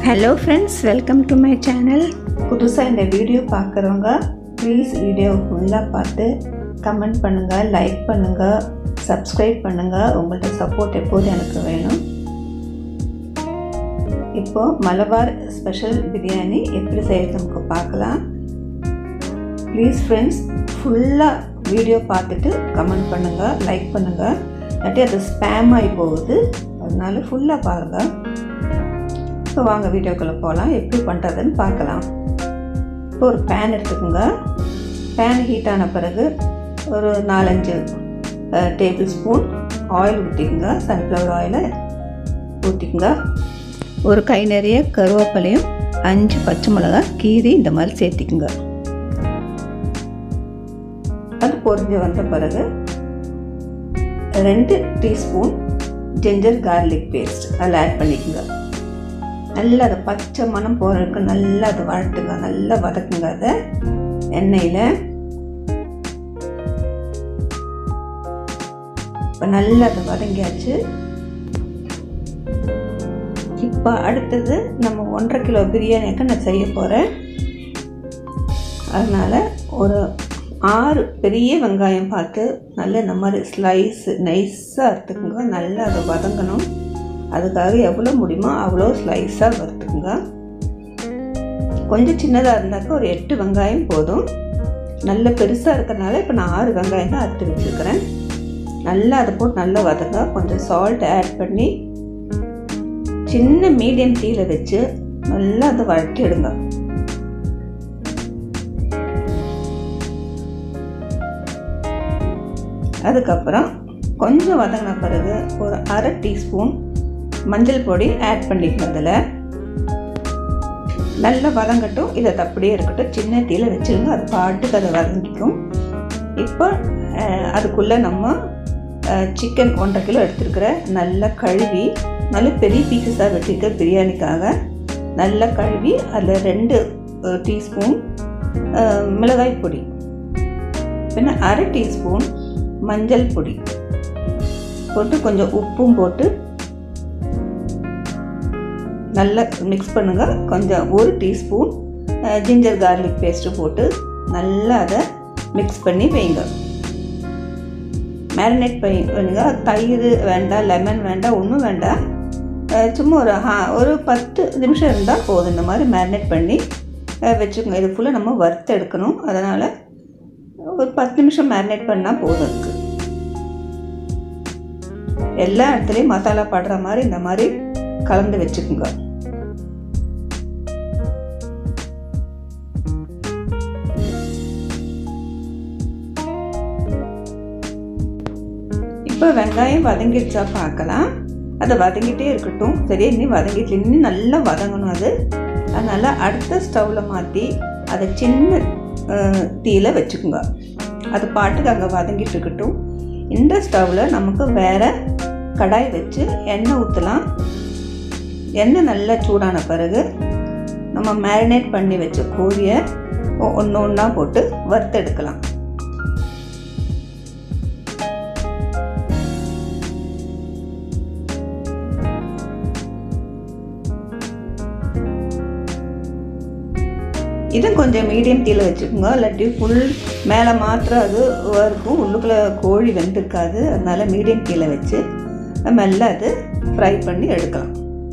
hello friends welcome to my channel புதுசாக இந்த video பார்க்குறவங்க ப்ளீஸ் வீடியோ ஃபுல்லாக பார்த்து கமெண்ட் பண்ணுங்கள் லைக் பண்ணுங்கள் சப்ஸ்கிரைப் பண்ணுங்கள் உங்கள்கிட்ட சப்போர்ட் எப்போதும் எனக்கு வேணும் இப்போது மலபார் ஸ்பெஷல் பிரியாணி எப்படி செய்யறது நமக்கு பார்க்கலாம் ப்ளீஸ் ஃப்ரெண்ட்ஸ் ஃபுல்லாக வீடியோ பார்த்துட்டு கமெண்ட் பண்ணுங்கள் லைக் பண்ணுங்கள் இல்லாட்டி அது ஸ்பேம் ஆகி போகுது அதனால ஃபுல்லாக பாருங்கள் இப்போ வாங்க வீடியோக்குள்ளே போகலாம் எப்படி பண்ணுறதுன்னு பார்க்கலாம் இப்போ ஒரு பேன் எடுத்துக்கோங்க பேன் ஹீட் ஆன பிறகு ஒரு நாலஞ்சு டேபிள் ஸ்பூன் ஆயில் ஊற்றிக்கோங்க சன்ஃப்ளவர் ஆயிலை ஊற்றிக்கோங்க ஒரு கை நிறைய கருவேப்பிலையும் அஞ்சு பச்சை மிளகாய் கீரி இந்த மாதிரி சேர்த்திக்குங்க அது பொரிஞ்சு வந்த பிறகு ரெண்டு டீஸ்பூன் ஜிஞ்சர் கார்லிக் பேஸ்ட் அதில் ஆட் பண்ணிக்கோங்க நல்லா அதை பச்சை மணம் போகிறதுக்கு நல்லா அதை வளர்த்துங்க நல்லா வதக்குங்க அதை எண்ணெயில் இப்போ நல்லா அதை வதங்கியாச்சு இப்போ அடுத்தது நம்ம ஒன்றரை கிலோ பிரியாணிக்கு நான் செய்ய போகிறேன் அதனால் ஒரு ஆறு பெரிய வெங்காயம் பார்த்து நல்ல இந்த மாதிரி ஸ்லைஸ் நைஸாக அறுத்துக்குங்க நல்லா அதை வதங்கணும் அதுக்காக எவ்வளோ முடியுமோ அவ்வளோ ஸ்லைஸாக வறுத்துக்குங்க கொஞ்சம் சின்னதாக இருந்தாக்க ஒரு எட்டு வெங்காயம் போதும் நல்ல பெருசாக இருக்கிறனால இப்போ நான் ஆறு வெங்காயம் தான் அறுத்து வச்சுருக்கிறேன் நல்லா அதை போட்டு நல்லா வதங்க கொஞ்சம் சால்ட் ஆட் பண்ணி சின்ன மீடியம் தீயில வச்சு நல்லா அதை வழட்டி எடுங்க அதுக்கப்புறம் கொஞ்சம் வதங்கின பிறகு ஒரு அரை டீஸ்பூன் மஞ்சள் பொடி ஆட் பண்ணிக்கணும் அதில் நல்லா வதங்கட்டும் இதை அப்படியே இருக்கட்டும் சின்ன தீயில வச்சுருங்க அது பாட்டுக்கு அதை வதங்கிக்கும் இப்போ அதுக்குள்ளே நம்ம சிக்கன் ஒன்றரை கிலோ எடுத்துருக்கிற நல்லா கழுவி நல்ல பெரிய பீசஸாக வெட்டிருக்க பிரியாணிக்காக நல்லா கழுவி அதில் ரெண்டு டீஸ்பூன் மிளகாய் பொடி பின்ன அரை டீஸ்பூன் மஞ்சள் பொடி போட்டு கொஞ்சம் உப்பும் போட்டு நல்லா மிக்ஸ் பண்ணுங்கள் கொஞ்சம் ஒரு டீஸ்பூன் ஜிஞ்சர் கார்லிக் பேஸ்ட்டு போட்டு நல்லா அதை மிக்ஸ் பண்ணி வைங்க மேரினேட் பண்ணி பண்ணுங்க தயிர் வேண்டாம் லெமன் வேண்டாம் ஒன்றும் வேண்டாம் சும்மா ஒரு ஹா ஒரு பத்து நிமிஷம் இருந்தால் போதும் இந்த மாதிரி மேரினேட் பண்ணி வச்சுக்கோங்க இது ஃபுல்லாக நம்ம வறுத்து எடுக்கணும் அதனால் ஒரு பத்து நிமிஷம் மேரினேட் பண்ணால் போதும் இருக்குது எல்லா இடத்துலையும் மசாலா படுற மாதிரி இந்த மாதிரி கலந்து வச்சுக்கோங்க இப்போ வெங்காயம் வதங்கிடுச்சா பார்க்கலாம் அதை வதங்கிட்டே இருக்கட்டும் சரியா இன்னும் வதங்கிட்டு இன்னும் நல்லா வதங்கணும் அது அதனால் அடுத்த ஸ்டவ்வில் மாற்றி அதை சின்ன தீயில் வச்சுக்கோங்க அது பாட்டுக்கு அங்கே வதங்கிட்டு இருக்கட்டும் இந்த ஸ்டவ்வில் நமக்கு வேறு கடாய் வச்சு எண்ணெய் ஊற்றலாம் எண்ணெய் நல்லா சூடான பிறகு நம்ம மேரினேட் பண்ணி வச்ச கோழியை ஒன்று ஒன்றா போட்டு வறுத்தெடுக்கலாம் இதுவும் கொஞ்சம் மீடியம் தீயில் வச்சுக்கோங்க இல்லாட்டி ஃபுல் மேலே மாத்திரம் அது இருக்கும் உள்ளுக்குள்ளே கோழி வெந்திருக்காது அதனால் மீடியம் தீயில் வச்சு மெல்ல அது ஃப்ரை பண்ணி எடுக்கலாம்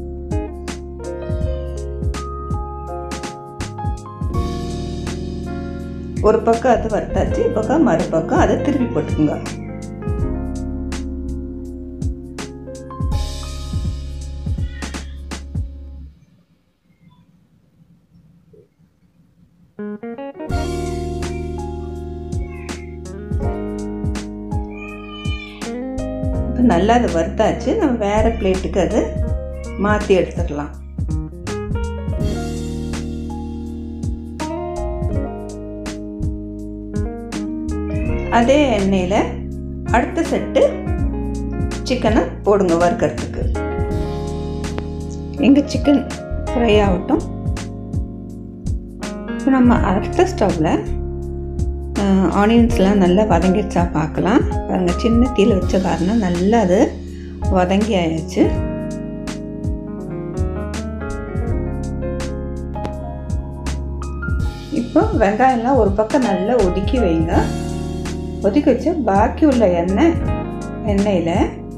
ஒரு பக்கம் அது வறுத்தாச்சு பக்கம் மறுபக்கம் அதை திருப்பி போட்டுக்குங்க இப்போ நல்லா அதை வறுத்தாச்சு நம்ம வேறு பிளேட்டுக்கு அதை மாற்றி எடுத்துடலாம் அதே எண்ணெயில் அடுத்த செட்டு சிக்கனை போடுங்க வறுக்கிறதுக்கு எங்கள் சிக்கன் ஃப்ரை ஆகட்டும் இப்போ நம்ம அடுத்த ஸ்டவ்வில் ஆனியன்ஸ்லாம் நல்லா வதங்கிடுச்சா பார்க்கலாம் பாருங்கள் சின்ன தீயில் வச்ச காரணம் நல்லா அது வதங்கி ஆயிடுச்சு இப்போ வெங்காயம்லாம் ஒரு பக்கம் நல்லா ஒதுக்கி வைங்க ஒதுக்கி வச்சு பாக்கி உள்ள எண்ணெய் எண்ணெயில்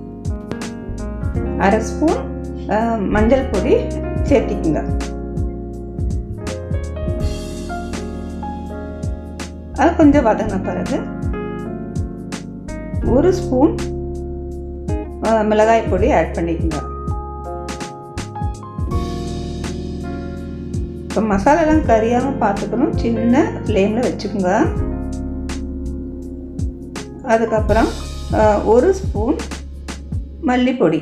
அரை ஸ்பூன் அஹ், மஞ்சள் பொடி சேர்த்திக்குங்க அது கொஞ்சம் வதங்கின பிறகு ஒரு ஸ்பூன் அஹ், மிளகாய் பொடி ஆட் பண்ணிக்கோங்க இப்போ மசாலாலாம் கறியாமல் பார்த்துக்கணும் சின்ன ஃப்ளேமில் வச்சுக்கோங்க அதுக்கப்புறம் அஹ், ஒரு ஸ்பூன் மல்லிப்பொடி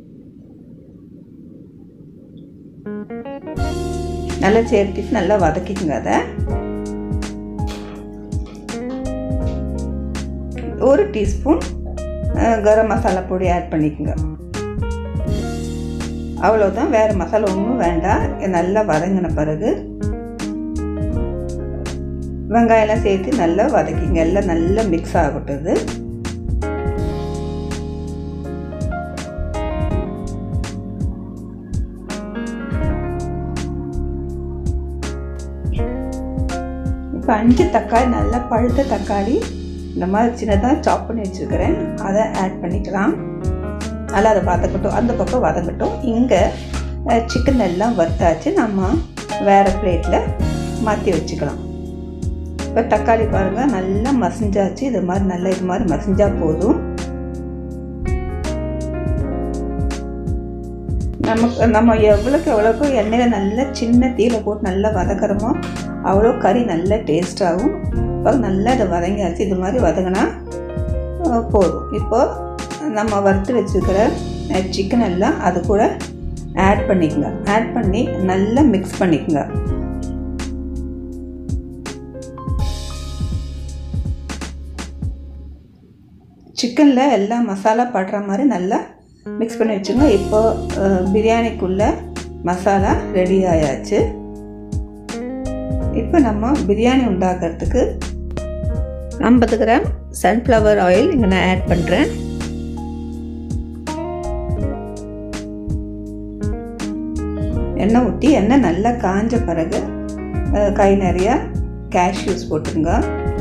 நல்லா சேர்த்துட்டு நல்லா வதக்கிக்குங்க அதை ஒரு டீஸ்பூன் அஹ், கரம் மசாலா பொடி ஆட் பண்ணிக்கோங்க அவ்வளோதான் வேறு மசாலா ஒன்றும் வேண்டாம் இது நல்லா வதங்கின பிறகு வெங்காயம்லாம் சேர்த்து நல்லா வதக்கிங்க எல்லாம் நல்லா மிக்ஸ் ஆகட்டும் இது இப்போ அஞ்சு தக்காளி நல்லா பழுத்த தக்காளி இந்த மாதிரி சின்னதாக சாப் பண்ணி வச்சுருக்கிறேன் அதை ஆட் பண்ணிக்கலாம் நல்லா அதை வதக்கட்டும் அந்த பக்கம் வதங்கட்டும் இங்கே சிக்கன் எல்லாம் வறுத்தாச்சு நம்ம வேறு பிளேட்டில் மாற்றி வச்சுக்கலாம் இப்போ தக்காளி பாருங்கள் நல்லா மசிஞ்சாச்சு இது மாதிரி நல்லா இது மாதிரி மசிஞ்சா போதும் நமக்கு நம்ம எவ்வளோக்கு எவ்வளோக்கு எண்ணெயில் நல்லா சின்ன தீயில போட்டு நல்லா வதக்குறோமோ அவ்வளோ கறி நல்ல டேஸ்டாகும் இப்போ நல்லா இதை வதங்கியாச்சு இது மாதிரி வதங்கினா அஹ், போதும் இப்போ நம்ம வறுத்து வச்சுருக்கிற சிக்கன் எல்லாம் அது கூட ஆட் பண்ணிக்கோங்க ஆட் பண்ணி நல்லா மிக்ஸ் பண்ணிக்கோங்க சிக்கனில் எல்லா மசாலா படுற மாதிரி நல்லா மிக்ஸ் பண்ணி வச்சுங்க இப்போ அஹ், பிரியாணிக்குள்ள மசாலா ரெடி ஆயாச்சு இப்போ நம்ம பிரியாணி உண்டாக்குறதுக்கு ஐம்பது கிராம் சன்ஃப்ளவர் ஆயில் இங்கே நான் ஆட் பண்ணுறேன் எண்ணெய் ஊற்றி எண்ணெய் நல்லா காஞ்ச பிறகு அஹ், கை நிறையா கேஷ்யூஸ் போட்டுருங்க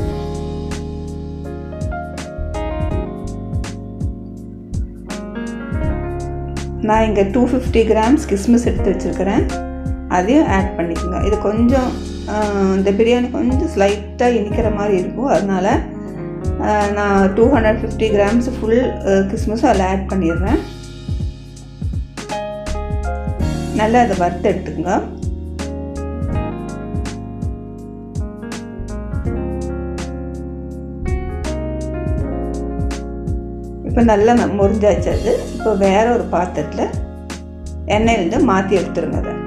நான் இங்கே டூ ஃபிஃப்டி கிராம்ஸ் கிஸ்மிஸ் எடுத்து வச்சுருக்கிறேன் அதையும் ஆட் பண்ணிக்கோங்க இது கொஞ்சம் ஆஹ், இந்த பிரியாணி கொஞ்சம் ஸ்லைட்டாக இனிக்கிற மாதிரி இருக்கும் அதனால் ஆஹ், நான் two hundred fifty grams full கிஸ்மிஸும் அதில் ஆட் பண்ணிடுறேன் நல்லா அதை வறுத்து எடுத்துக்கோங்க இப்போ நல்லா ந- முறிஞ்சாச்சு அது இப்போ வேற ஒரு பாத்திரத்தில் எண்ணெயிலேருந்து மாற்றி எடுத்துருங்க அதை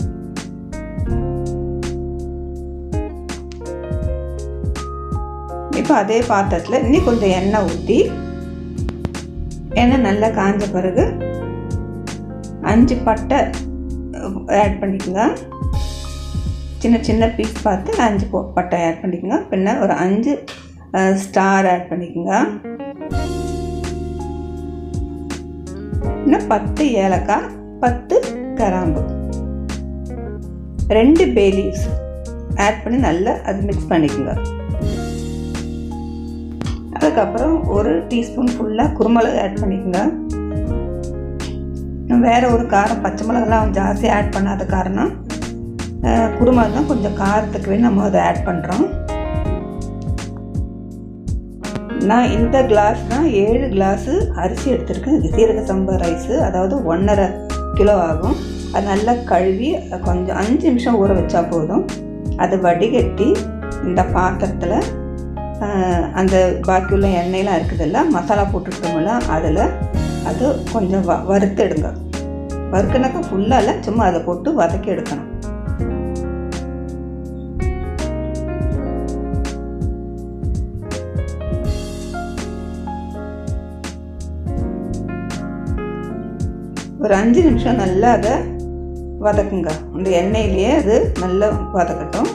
இப்போ அதே பாத்திரத்தில் இன்னும் கொஞ்சம் எண்ணெய் ஊற்றி எண்ணெய் நல்லா காஞ்ச பிறகு அஞ்சு பட்டை ஆட் பண்ணிக்கோங்க சின்ன சின்ன பீஸ் பார்த்து அஞ்சு பொ- பட்டை ஆட் பண்ணிக்கோங்க பின்ன ஒரு அஞ்சு ஸ்டார் ஆட் பண்ணிக்கோங்க இன்னும் பத்து ஏலக்காய் பத்து கிராம்பு ரெண்டு பே லீவ்ஸ் ஆட் பண்ணி நல்லா அது மிக்ஸ் பண்ணிக்கோங்க அதுக்கப்புறம் ஒரு டீஸ்பூன் ஃபுல்லாக குருமிளகு ஆட் பண்ணிக்கோங்க வேற ஒரு காரம் பச்சை மிளகாலாம் ஜாஸ்தி ஆட் பண்ணாத காரணம் அஹ், குருமிளகு தான் கொஞ்சம் காரத்துக்கு வேணும் நம்ம அதை ஆட் பண்ணுறோம் நான் இந்த கிளாஸ் தான் ஏழு கிளாஸு அரிசி எடுத்திருக்கேன் இது சீரக சம்பா ரைஸு அதாவது ஒன்றரை கிலோ ஆகும் அது நல்லா கழுவி கொஞ்சம் அஞ்சு நிமிஷம் ஊற வச்சா போதும் அதை வடிகட்டி இந்த பாத்திரத்தில் ஆஹ், அந்த பாக்கியுள்ள எண்ணெயெலாம் இருக்குதுல்ல மசாலா போட்டுருக்கோம்ல அதில் அது கொஞ்சம் வ வறுத்து எடுங்க வறுக்குனாக்கா ஃபுல்லாக இல்லை சும்மா அதை போட்டு வதக்கி எடுக்கணும் ஒரு அஞ்சு நிமிஷம் நல்லா அதை வதக்குங்க அந்த எண்ணெயிலேயே அது நல்லா வதக்கட்டும்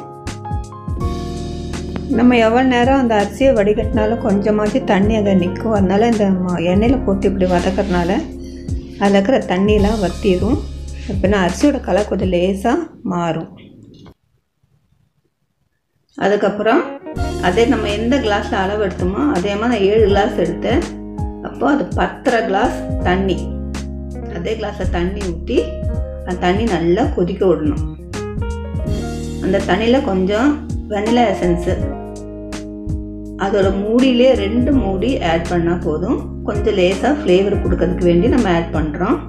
நம்ம எவ்வளோ நேரம் அந்த அரிசியை வடிகட்டினாலும் கொஞ்சமாச்சு தண்ணி அங்கே நிற்கும் அதனால இந்த ம- எண்ணெயில் போட்டு இப்படி வதக்கறதுனால அதில் இருக்கிற தண்ணியெலாம் வற்றிடும் அப்படின்னா அரிசியோட கலர் கொஞ்சம் லேசாக மாறும் அதுக்கப்புறம் அதே நம்ம எந்த கிளாஸில் அளவு எடுத்தோமோ அதே மாதிரி நான் ஏழு கிளாஸ் எடுத்தேன் அப்போ அது பத்தரை கிளாஸ் தண்ணி அதே கிளாஸில் தண்ணி ஊற்றி அந்த தண்ணி நல்லா கொதிக்க விடணும் அந்த தண்ணியில் கொஞ்சம் வெனிலா எசன்ஸு அதோட மூடியிலே ரெண்டு மூடி ஆட் பண்ணால் போதும் கொஞ்சம் லேசாக ஃப்ளேவர் கொடுக்கறதுக்கு வேண்டி நம்ம ஆட் பண்ணுறோம்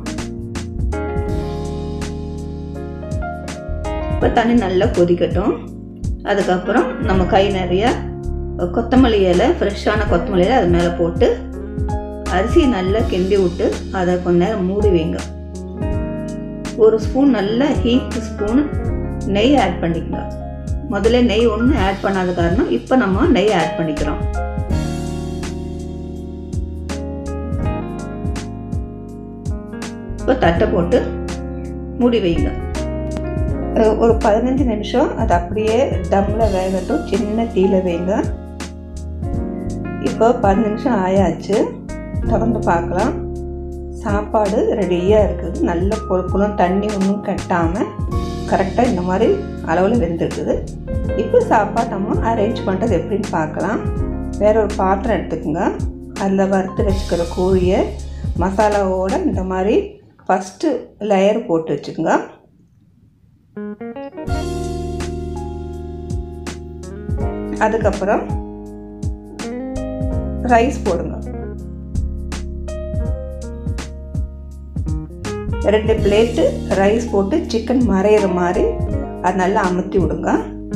இப்போ தண்ணி நல்லா கொதிக்கட்டும் அதுக்கப்புறம் நம்ம கை நிறைய கொத்தமல்லி இலை ஃப்ரெஷ்ஷான கொத்தமல்லி இலை அது மேலே போட்டு அரிசியை நல்லா கிண்டி விட்டு அதை கொஞ்ச நேரம் மூடி வைங்க ஒரு ஸ்பூன் நல்ல ஹீட் ஸ்பூன் நெய் ஆட் பண்ணிக்கங்க முதல்ல நெய் ஒன்றும் ஆட் பண்ணாத காரணம் இப்போ நம்ம நெய் ஆட் பண்ணிக்கிறோம் இப்போ தட்டை போட்டு மூடி வைங்க ஒரு பதினஞ்சு நிமிஷம் அது அப்படியே தம்மில் வேகட்டும் சின்ன தீயில வைங்க இப்போ பதினஞ்சு நிமிஷம் ஆயாச்சு திறந்து பார்க்கலாம் சாப்பாடு ரெடியாக இருக்குது நல்ல பொறுப்புலும் தண்ணி ஒன்றும் கட்டாமல் கரெக்டாக இந்த மாதிரி அளவில் வெந்திருக்குது இப்போ சாப்பாடு நம்ம அரேஞ்ச் பண்ணுறது எப்படின்னு பார்க்கலாம் வேற ஒரு பாத்திரம் எடுத்துக்கோங்க அதில் வறுத்து வச்சுக்கிற கோழியை மசாலாவோட இந்த மாதிரி ஃபஸ்ட்டு லேயர் போட்டு வச்சுக்கோங்க அதுக்கப்புறம் ரைஸ் போடுங்க ரெண்டு பிளேட்டு ரைஸ் போட்டு சிக்கன் மறையிற மாதிரி அது நல்லா அமுத்தி விடுங்க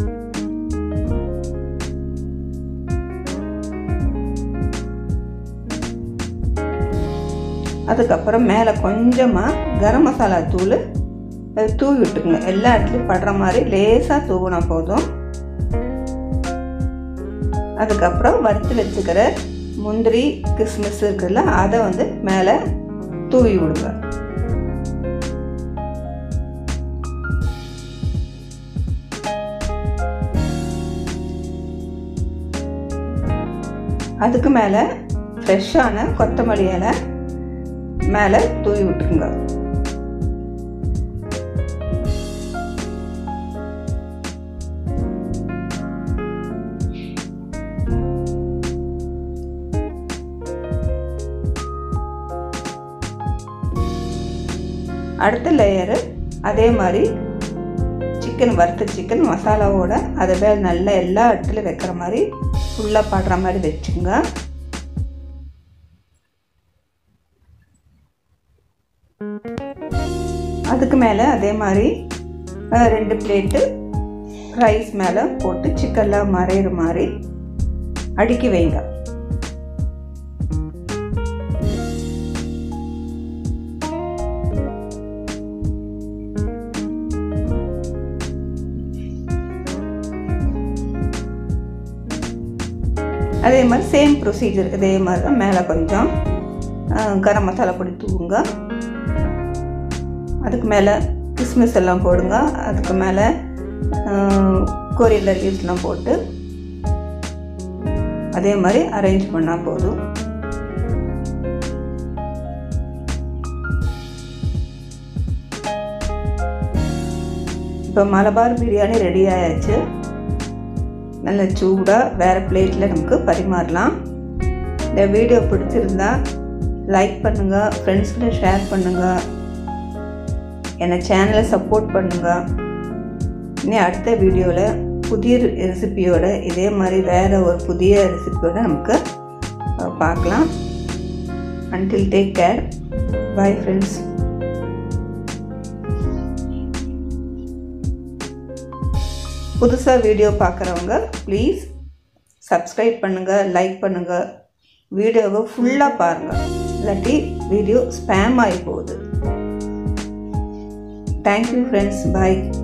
அதுக்கப்புறம் மேலே கொஞ்சமாக கரம் மசாலா தூள் தூவி விட்டுக்குங்க எல்லா இடத்துலையும் படுற மாதிரி லேசாக தூவினா போதும் அதுக்கப்புறம் வறுத்து வச்சுக்கிற முந்திரி கிஸ்மிஸ் இருக்குல்ல அதை வந்து மேலே தூவி விடுங்க அதுக்கு மேலே ஃப்ரெஷ்ஷான கொத்தமல்லி இலை மேலே தூவி விட்டுக்குங்க அடுத்த லேயரு அதே மாதிரி சிக்கன் வறுத்த சிக்கன் மசாலாவோட அதை மேலே நல்லா எல்லா இடத்துலையும் வைக்கிற மாதிரி ஃபுல்லாக படுற மாதிரி வச்சுங்க அதுக்கு மேலே அதே மாதிரி ரெண்டு பிளேட்டு ரைஸ் மேலே போட்டு சிக்கன்லாம் மறையிற மாதிரி அடுக்கி வைங்க அதே மாதிரி சேம் ப்ரொசீஜர் இதே மாதிரி தான் மேலே கொஞ்சம் கரம் மசாலா பொடி தூவுங்க அதுக்கு மேலே கிஸ்மிஸ் எல்லாம் போடுங்க அதுக்கு மேலே கொரியண்டர் லீவ்ஸ்லாம் போட்டு அதே மாதிரி அரேஞ்ச் பண்ணால் போதும் இப்போ மலபார் பிரியாணி ரெடி ஆயாச்சு நல்ல சூடாக வேறு பிளேட்டில் நமக்கு பரிமாறலாம் இந்த வீடியோ பிடிச்சிருந்தா லைக் பண்ணுங்கள் ஃப்ரெண்ட்ஸ்கிட்ட ஷேர் பண்ணுங்கள் என்னை சேனலை சப்போர்ட் பண்ணுங்கள் இனி அடுத்த வீடியோவில் புதிய ரெசிபியோட இதே மாதிரி வேறு ஒரு புதிய ரெசிபியோட நமக்கு பார்க்கலாம் until take care bye friends புதுசாக வீடியோ பார்க்குறவங்க ப்ளீஸ் சப்ஸ்கிரைப் பண்ணுங்கள் லைக் பண்ணுங்கள் வீடியோவை ஃபுல்லாக பாருங்கள் இல்லாட்டி வீடியோ ஸ்பேம் ஆகி போகுது தேங்க்யூ ஃப்ரெண்ட்ஸ் பாய்